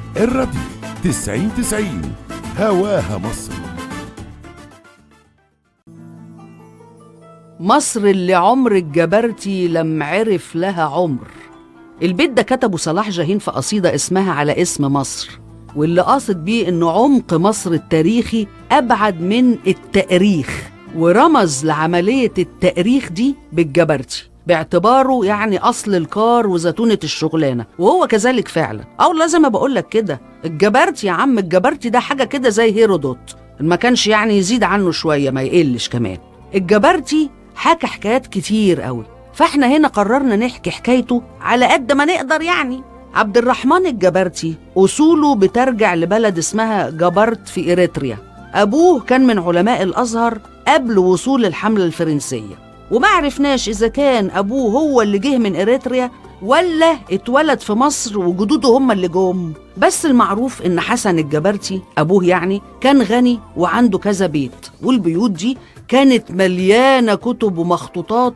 الراديو تسعين تسعين هواها مصر مصر اللي عمر الجبرتي لم عرف لها عمر البيت ده كتبه صلاح جاهين في قصيدة اسمها على اسم مصر واللي قاصد بيه إن عمق مصر التاريخي أبعد من التأريخ ورمز لعملية التأريخ دي بالجبرتي باعتباره يعني أصل الكار وزتونة الشغلانة وهو كذلك فعلا أو لازم أقول لك كده الجبرتي يا عم الجبرتي ده حاجة كده زي هيرودوت ما كانش يعني يزيد عنه شوية ما يقلش كمان الجبرتي حكى حكايات كتير قوي فاحنا هنا قررنا نحكي حكايته على قد ما نقدر يعني عبد الرحمن الجبرتي أصوله بترجع لبلد اسمها جبرت في إريتريا أبوه كان من علماء الأزهر قبل وصول الحملة الفرنسية وما عرفناش إذا كان أبوه هو اللي جه من إريتريا ولا اتولد في مصر وجدوده هم اللي جم بس المعروف إن حسن الجبرتي أبوه يعني كان غني وعنده كذا بيت والبيوت دي كانت مليانة كتب ومخطوطات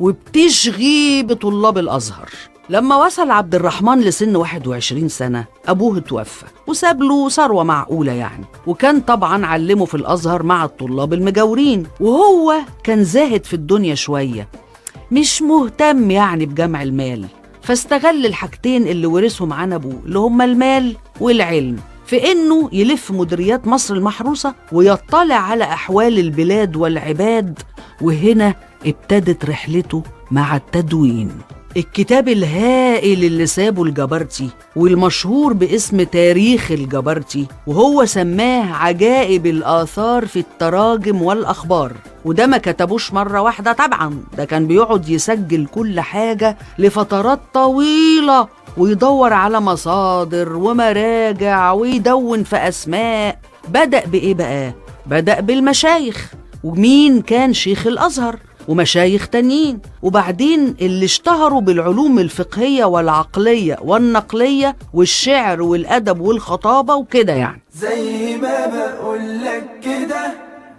وبتشغي بطلاب الأزهر لما وصل عبد الرحمن لسن 21 سنة أبوه اتوفى وساب له ثروة معقولة يعني وكان طبعا علمه في الأزهر مع الطلاب المجاورين وهو كان زاهد في الدنيا شوية مش مهتم يعني بجمع المال فاستغل الحاجتين اللي ورثهم عن أبوه اللي هما المال والعلم في إنه يلف مديريات مصر المحروسة ويطلع على أحوال البلاد والعباد وهنا ابتدت رحلته مع التدوين الكتاب الهائل اللي سابه الجبرتي والمشهور باسم تاريخ الجبرتي وهو سماه عجائب الآثار في التراجم والأخبار وده ما كتبوش مرة واحدة طبعا ده كان بيقعد يسجل كل حاجة لفترات طويلة ويدور على مصادر ومراجع ويدون في أسماء بدأ بإيه بقى؟ بدأ بالمشايخ ومين كان شيخ الأزهر ومشايخ تانيين وبعدين اللي اشتهروا بالعلوم الفقهية والعقلية والنقلية والشعر والأدب والخطابة وكده يعني زي ما بقولك كده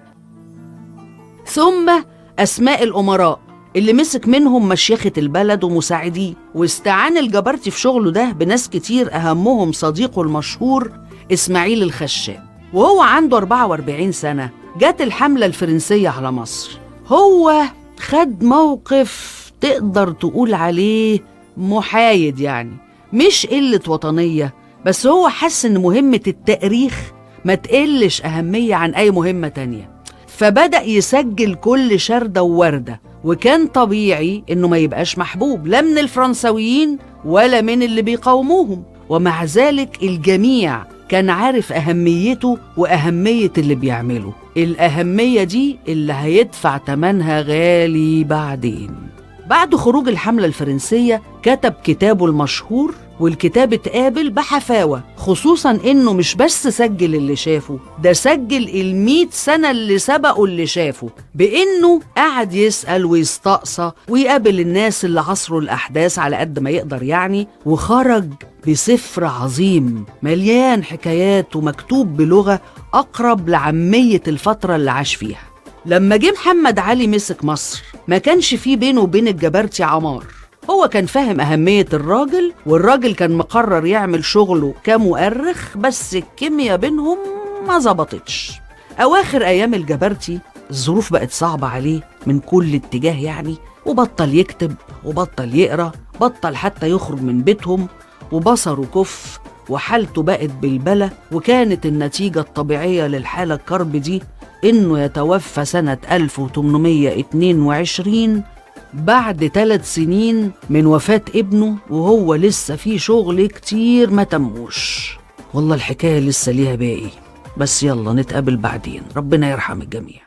ثم أسماء الأمراء اللي مسك منهم مشيخة البلد ومساعديه واستعان الجبرتي في شغله ده بناس كتير أهمهم صديقه المشهور إسماعيل الخشاب وهو عنده 44 سنة جت الحملة الفرنسية على مصر هو خد موقف تقدر تقول عليه محايد يعني مش قلة وطنية بس هو حس إن مهمة التأريخ ما تقلش أهمية عن أي مهمة تانية فبدأ يسجل كل شردة ووردة وكان طبيعي إنه ما يبقاش محبوب لا من الفرنسويين ولا من اللي بيقاوموهم ومع ذلك الجميع كان عارف أهميته وأهمية اللي بيعمله الأهمية دي اللي هيدفع تمنها غالي بعدين بعد خروج الحملة الفرنسية كتب كتابه المشهور والكتاب اتقابل بحفاوة خصوصا انه مش بس سجل اللي شافه ده سجل المئة سنة اللي سبقوا اللي شافه بانه قعد يسأل ويستقصى ويقابل الناس اللي عصروا الاحداث على قد ما يقدر يعني وخرج بسفر عظيم مليان حكايات ومكتوب بلغة أقرب لعامية الفترة اللي عاش فيها لما جه محمد علي مسك مصر ما كانش فيه بينه وبين الجبرتي عمار هو كان فاهم أهمية الراجل والراجل كان مقرر يعمل شغله كمؤرخ بس الكيمياء بينهم ما ظبطتش أواخر أيام الجبرتي الظروف بقت صعبة عليه من كل اتجاه يعني وبطل يكتب وبطل يقرأ بطل حتى يخرج من بيتهم وبصره كف وحالته بقت بالبلة وكانت النتيجة الطبيعية للحالة الكرب دي إنه يتوفى سنة 1822 بعد ثلاث سنين من وفاة ابنه وهو لسه في شغل كتير ما تموش والله الحكاية لسه ليها باقي بس يلا نتقابل بعدين ربنا يرحم الجميع